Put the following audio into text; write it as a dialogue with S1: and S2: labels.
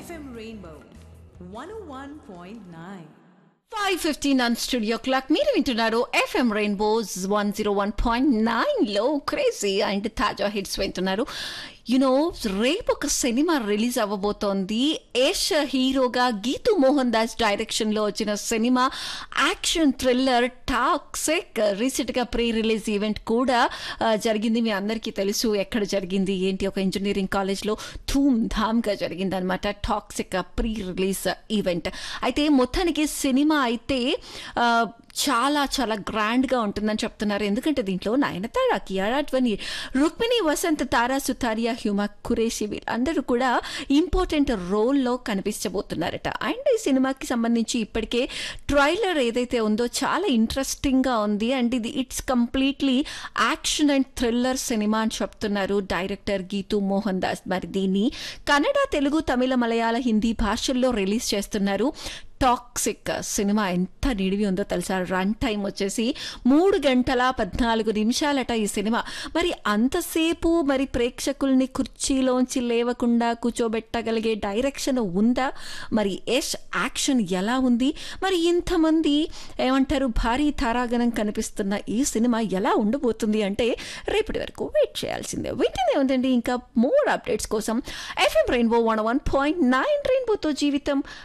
S1: FM Rainbow 101.9.
S2: Five fifteen on studio clock మీరు వింటున్నారు FM Rainbow's one zero one point నైన్లో crazy and తాజా hits వింటున్నారు you know రేపు ఒక సినిమా రిలీజ్ అవ్వబోతోంది యష్ హీరోగా గీతు మోహన్ దాస్ డైరెక్షన్లో వచ్చిన సినిమా యాక్షన్ థ్రిల్లర్ టాక్సిక్ రీసెంట్గా ప్రీ రిలీజ్ ఈవెంట్ కూడా ఆ, జరిగింది మీ అందరికీ తెలుసు ఎక్కడ జరిగింది ఏంటి ఒక ఇంజనీరింగ్ కాలేజ్లో ధూమ్ ధామ్గా జరిగింది అనమాట టాక్సిక్ ప్రీ రిలీజ్ ఈవెంట్ అయితే మొత్తానికి సినిమా అయితే ఆ, చాలా చాలా గ్రాండ్గా ఉంటుందని చెప్తున్నారు ఎందుకంటే దీంట్లో నయనతార కియారా అడ్వని రుక్మిణి వసంత్ తారా సుతారియా హ్యూమా కురేషి వీళ్ళందరూ కూడా ఇంపార్టెంట్ రోల్లో కనిపించబోతున్నారట అండ్ ఈ సినిమాకి సంబంధించి ఇప్పటికే ట్రైలర్ ఏదైతే ఉందో చాలా ఇంట్రెస్టింగ్గా ఉంది అండ్ ఇది it's completely action and thriller cinema అని చెప్తున్నారు డైరెక్టర్ గీతు మోహన్ దాస్ మరి దీన్ని కన్నడ తెలుగు తమిళ మలయాళ హిందీ భాషల్లో రిలీజ్ చేస్తున్నారు టాక్సిక్ సినిమా ఎంత నిడివి ఉందో తెలుసా రన్ టైం వచ్చేసి మూడు గంటల పద్నాలుగు నిమిషాలట ఈ సినిమా మరి అంతసేపు మరి ప్రేక్షకుల్ని కుర్చీలోంచి లేవకుండా కూర్చోబెట్టగలిగే డైరెక్షన్ ఉందా మరి యష్ యాక్షన్ ఎలా ఉంది మరి ఇంతమంది ఏమంటారు భారీ తారాగణం కనిపిస్తున్న ఈ సినిమా ఎలా ఉండబోతుంది అంటే రేపటి వరకు వెయిట్ చేయాల్సిందే వింటూనే ఉందండి ఇంకా మోర్ అప్డేట్స్ కోసం FM Rainbow one one point nine రెయిన్బోతో జీవితం